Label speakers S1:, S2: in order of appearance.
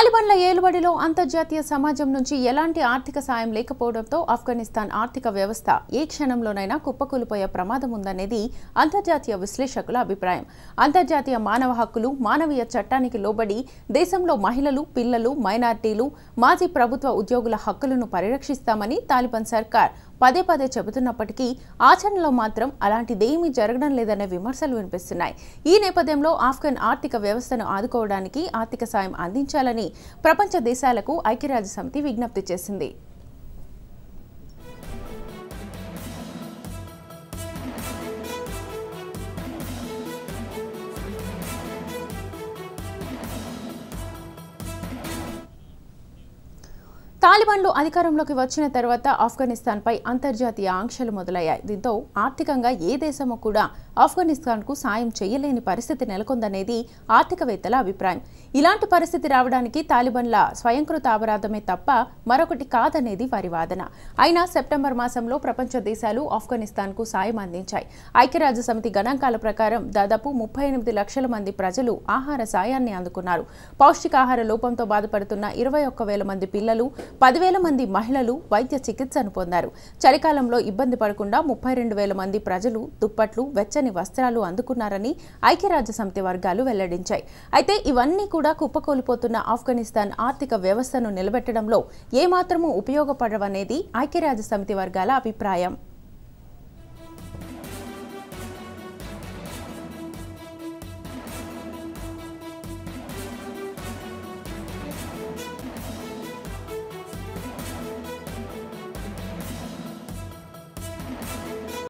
S1: తాలిబాన్ల ఏలుబడిలో అంతర్జాతీయ సమాజం నుంచి ఎలాంటి ఆర్థిక సాయం లేకపోవడంతో ఆఫ్ఘనిస్తాన్ ఆర్థిక వ్యవస్థ ఏ క్షణంలోనైనా కుప్పకూలిపోయే ప్రమాదం ఉందనేది అంతర్జాతీయ విశ్లేషకుల అభిప్రాయం అంతర్జాతీయ మానవ హక్కులు మానవీయ చట్టానికి లోబడి దేశంలో మహిళలు పిల్లలు మైనార్టీలు మాజీ ప్రభుత్వ ఉద్యోగుల హక్కులను పరిరక్షిస్తామని తాలిబాన్ సర్కార్ పదే పదే చెబుతున్నప్పటికీ ఆచరణలో మాత్రం అలాంటిదేమీ జరగడం లేదనే విమర్శలు వినిపిస్తున్నాయి ఈ నేపథ్యంలో ఆఫ్ఘన్ ఆర్థిక వ్యవస్థను ఆదుకోవడానికి ఆర్థిక సాయం అందించాలని ప్రపంచ దేశాలకు ఐక్యరాజ్య సమితి విజ్ఞప్తి చేసింది తాలిబాన్లు అధికారంలోకి వచ్చిన తర్వాత ఆఫ్ఘనిస్తాన్పై అంతర్జాతీయ ఆంక్షలు మొదలయ్యాయి దీంతో ఆర్థికంగా ఏ దేశమో కూడా ఆఫ్ఘనిస్తాన్కు సాయం చేయలేని పరిస్థితి నెలకొందనేది ఆర్థికవేత్తల అభిప్రాయం ఇలాంటి పరిస్థితి రావడానికి తాలిబాన్ల స్వయంకృత అపరాధమే తప్ప మరొకటి కాదనేది వారి వాదన అయినా సెప్టెంబర్ మాసంలో ప్రపంచ దేశాలు ఆఫ్ఘనిస్తాన్కు సాయం అందించాయి ఐక్యరాజ్య సమితి గణాంకాల ప్రకారం దాదాపు ముప్పై ఎనిమిది లక్షల మంది ప్రజలు ఆహార సాయాన్ని అందుకున్నారు పౌష్టికాహార లోపంతో బాధపడుతున్న ఇరవై ఒక్క వేల మంది పిల్లలు పదివేల మంది మహిళలు వైద్య చికిత్సను పొందారు చలికాలంలో ఇబ్బంది పడకుండా ముప్పై రెండు వేల మంది ప్రజలు దుప్పట్లు వెచ్చని వస్త్రాలు అందుకున్నారని ఐక్యరాజ్య సమితి వర్గాలు వెల్లడించాయి అయితే ఇవన్నీ కూడా కుప్పకూలిపోతున్న ఆఫ్ఘనిస్తాన్ ఆర్థిక వ్యవస్థను నిలబెట్టడంలో ఏమాత్రమూ ఉపయోగపడవనేది ఐక్యరాజ్య సమితి వర్గాల అభిప్రాయం